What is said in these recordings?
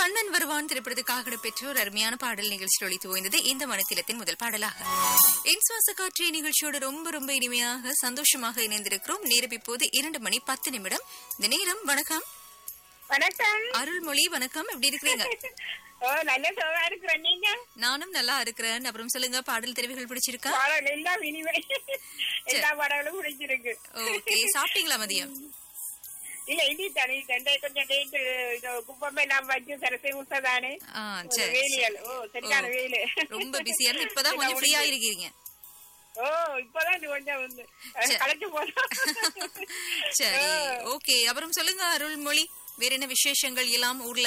கண்ணன் வருவான் திரைப்படத்துக்காக பெற்ற ஒரு அருமையான பாடல் நிகழ்ச்சியில் ஒழித்து ஓய்ந்தது இந்த மனத்திலத்தின் முதல் பாடலாக என் சுவாச காற்று நிகழ்ச்சியோடு ரொம்ப ரொம்ப இனிமையாக சந்தோஷமாக இணைந்திருக்கிறோம் நேரம் இப்போது இரண்டு மணி பத்து நிமிடம் இந்த நேரம் வணக்கம் வணக்கம் அருள்மொழி வணக்கம் எப்படி இருக்கிறீங்க ஓ நல்ல சோகா இருக்கிறேன் நீங்க நானும் நல்லா இருக்கிறேன் அப்புறம் சொல்லுங்க பாடல் தெரிவுகள் பிடிச்சிருக்கா பாடம் எல்லாம் இனிமே எல்லா பாடங்களும் பிடிச்சிருக்கு ஓகே சாப்பிட்டீங்களா மதியம் இல்ல இனி தனி தண்டை கொஞ்சம் டேட் குப்பமே எல்லாம் வச்சு சரசை உசதானே ஆ சரி வேலியல் ஓ சரியான ஓ. வெயிலு ரொம்ப பிஸியா இருந்து இப்பதான் கொஞ்சம் ஃப்ரீயா இருக்கீங்க ஓ இப்பதான் இது கொஞ்சம் வந்து சரி. களைச்சு போனோம் சரி ஓகே அப்புறம் சொல்லுங்க அருள்மொழி வேற என்ன விசேஷங்கள் எல்லாம் ஊர்ல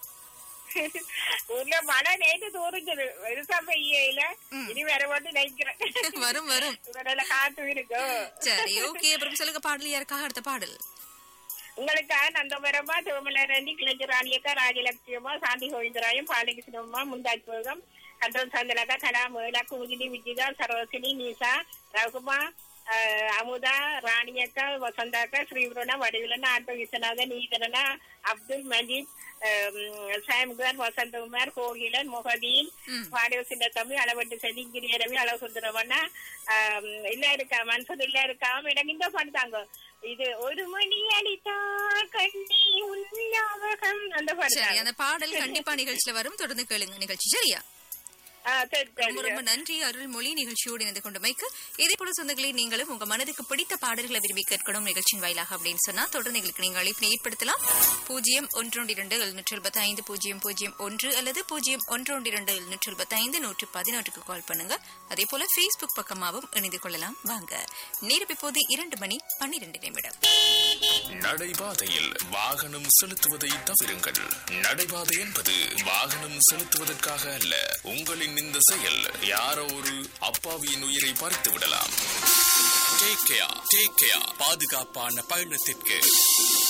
ஊர்ல மழை நேற்று தூரிஞ்சது பெருசா பெய்யல ம். இனி வேற மட்டும் நினைக்கிறேன் வரும் வரும் நல்ல காத்து இருக்கு சரி ஓகே அப்புறம் சொல்லுங்க பாடல் யாருக்காக அடுத்த பாடல் உங்களுக்காக நந்தபுரமா சிவமலரண்டி கிளஞ்சராணியக்கா ராஜலட்சுமியம்மா சாந்தி கோவிந்தராயம் பாலகிருஷ்ணம்மா முந்தாஜ்போகம் கண்ட்ரோல் சந்தலக்கா கலா மேலா குமுகினி விஜிதா சரோசினி நீசா ரகுமா ஆஹ், அமுதா ராணியக்கா வசந்தாக்கா ஸ்ரீவருணா வடிவிலனா ஆட்டோ விஸ்வநாதன் ஈதரனா அப்துல் மஜீத் சாம்குமார் வசந்தகுமார் கோகிலன் முகதீன் ம். பாடிய சின்ன தம்பி அளவட்டு செடி கிரியரவி அளவு சுந்தரவண்ணா இல்ல இருக்கா மனசு இல்ல இருக்காம எனக்கு இந்த பாட்டு தாங்க இது ஒரு மணி அடித்தால் கண்ணி உன் ஞாபகம் அந்த பாட்டு சரி தாங்க. அந்த பாடல் கண்டிப்பா நிகழ்ச்சியில வரும் தொடர்ந்து கேளுங்க நிகழ்ச்சி சரியா ஆ, சரி, சரி. ரொம்ப ரொம்ப நன்றி அருள்மொழி நிகழ்ச்சியோடு இணைந்து கொண்டமைக்கு இதே போல சொந்தங்களே நீங்களும் உங்க மனதுக்கு பிடித்த பாடல்களை விரும்பி கேட்கணும் நிகழ்ச்சியின் வாயிலாக அப்படின்னு சொன்னா தொடர்ந்து எங்களுக்கு நீங்கள் அழைப்பினை ஏற்படுத்தலாம் பூஜ்ஜியம் ஒன்றொன்று இரண்டு எழுநூற்று எழுபத்தி ஐந்து பூஜ்ஜியம் பூஜ்ஜியம் ஒன்று அல்லது பூஜ்ஜியம் ஒன்றொன்று இரண்டு எழுநூற்று எழுபத்தி ஐந்து நூற்று பதினொன்றுக்கு கால் பண்ணுங்க அதே போல Facebook பக்கமாகவும் இணைந்து கொள்ளலாம் வாங்க நேரம் இப்போது இரண்டு மணி பன்னிரண்டு நிமிடம் நடைபாதையில் வாகனம் செலுத்துவதை தவிருங்கள் நடைபாதை என்பது வாகனம் செலுத்துவதற்காக அல்ல உங்களின் இந்த செயல் யாரோ ஒரு அப்பாவியின் உயிரை பறித்து விடலாம் டேக் கேர் டேக் கேர் பாதுகாப்பான பயணத்திற்கு